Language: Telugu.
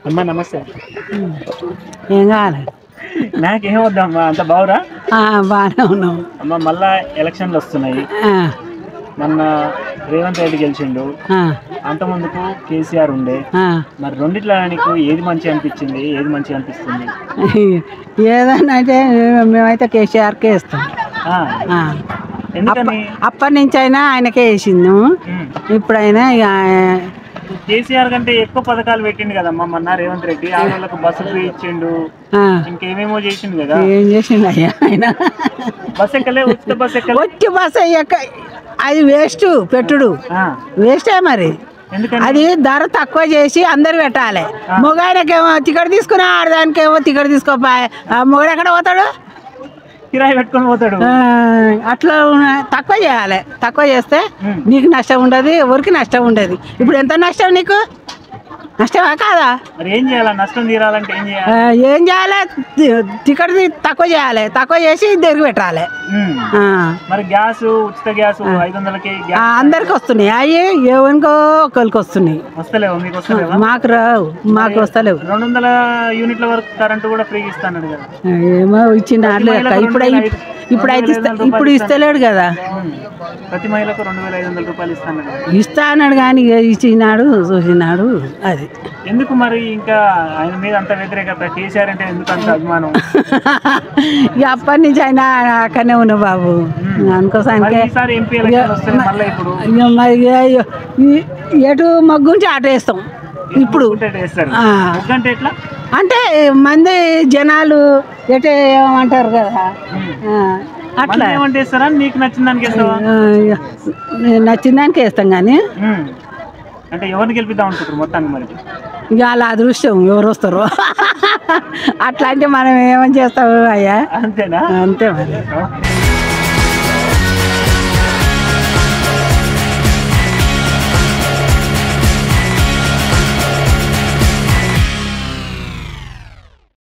అమ్మా నమస్తే ఏం కావాలి నాకేం వద్దమ్మా అంత బావురా ఆ, బాగానే ఉన్నాం అమ్మ మళ్ళా ఎలక్షన్లు వస్తున్నాయి ఆ, మొన్న రేవంత్ రెడ్డి గెలిచిండు ఆ, అంత ముందుకు కేసీఆర్ ఉండే ఆ. మరి రెండిట్లో నీకు ఏది మంచి అనిపించింది ఏది మంచి అనిపిస్తుంది ఏదన్నా అయితే మేమైతే కేసీఆర్కే ఇస్తాం ఆ, ఆ. ఎందుకని అప్పటి నుంచి అయినా ఆయనకే వేసింది ఉమ్. ఇప్పుడైనా ఇక కేసీఆర్ కంటే ఎక్కువ పథకాలు పెట్టిండు కదమ్మా మొన్న రేవంత్ రెడ్డి ఆడవాళ్ళకు బస్సు ఫ్రీ ఇచ్చిండు ఆ, ఇంకేమేమో చేసిండు కదా ఏం చేసిండు అయ్యా ఆయన బస్ ఎక్కలే ఉచిత బస్ ఎక్కలే వచ్చి బస్ అయ్యాక అది వేస్ట్ పెట్టుడు ఆ, వేస్టే మరి ఎందుకని అది ధర తక్కువ చేసి అందరు పెట్టాలి మొగాయనకేమో టికెట్ తీసుకుని ఆడదానికేమో టికెట్ తీసుకోపాయ మొగాడు ఎక్కడ పోతాడు కిరాయి పెట్టుకొని పోతాడు ఆ, అట్లా ఉన్న- తక్కువ చేయాలి తక్కువ చేస్తే ఉమ్. నీకు నష్టం ఉండదు ఎవరికి నష్టం ఉండదు ఇప్పుడు ఎంత నష్టం నీకు నష్టమా కాదా మరి ఏం చేయాలి నష్టం తీరాలంటే ఏం చేయాలి ఆ, ఏం చేయాలి టి- టికెట్ తీ- తక్కువ చేయాలి తక్కువ చేసి దగ్గర పెట్టాలి ఉమ్. ఆ. మరి గ్యాస్ ఉచిత గ్యాస్ ఐదు వందలకి ఆ, గ్యాస్ అందరికి వస్తున్నాయి అవి ఎవరికో ఒకరికి వస్తున్నాయి వస్తలేవు మీకు వస్తలేవా మాకు రావు మాకు వస్తలేవు రెండు వందల యూనిట్ల వరకు కరెంటు కూడా ఫ్రీ ఇస్తాను కదా ఏమో ఇచ్చిండు అట్లే లెక్క. ఇప్పుడు అయి- ఇప్పుడు అయితే ఇస్తా- ఇప్పుడు ఇస్తలేడు కదా ఉమ్. ప్రతి మహిళకు రెండు వేల ఐదు వందల రూపాయలు ఇస్తాను కదా ఇస్తా అన్నాడు కానీ ఇక ఇచ్చినాడు చూసినాడు అది ఎందుకు మరి ఇంకా ఆయన మీద అంత వ్యతిరేకత కేసీఆర్ అంటే ఎందుకు అంత అభిమానం ఇక అప్పటి నుంచి ఆయన అక్కడనే ఉన్నావు బాబు మరి అందుకోసానికి ఈసారి ఎంపీ ఎలక్షన్ వస్తుంది మళ్ళీ ఇప్పుడు ఇక మరి ఇక ఈ- ఎటు మగ్గుంచి ఆట వేస్తాం ఇప్పుడు ఒకటే వేస్తారు ఆ. ముగ్గంటే ఎట్లా అంటే మంది జనాలు ఎటే ఏమంటారు కదా ఆ, అట్లా మళ్ళీ ఏమంటే వేస్తారా నీకు నచ్చిన దానికి వేస్తావా ఆ, ఇక నచ్చిన దానికి వేస్తాం కానీ ఉమ్. అంటే ఎవరిని గెలిపిద్దాం అనుకుంటారు మొత్తానికి మరి ఇక అలా అదృష్టం ఎవరు వస్తారో అట్లా అంటే మనం ఏమని చేస్తాము అయ్యా అంతేనా అంతే మరి ఓకే.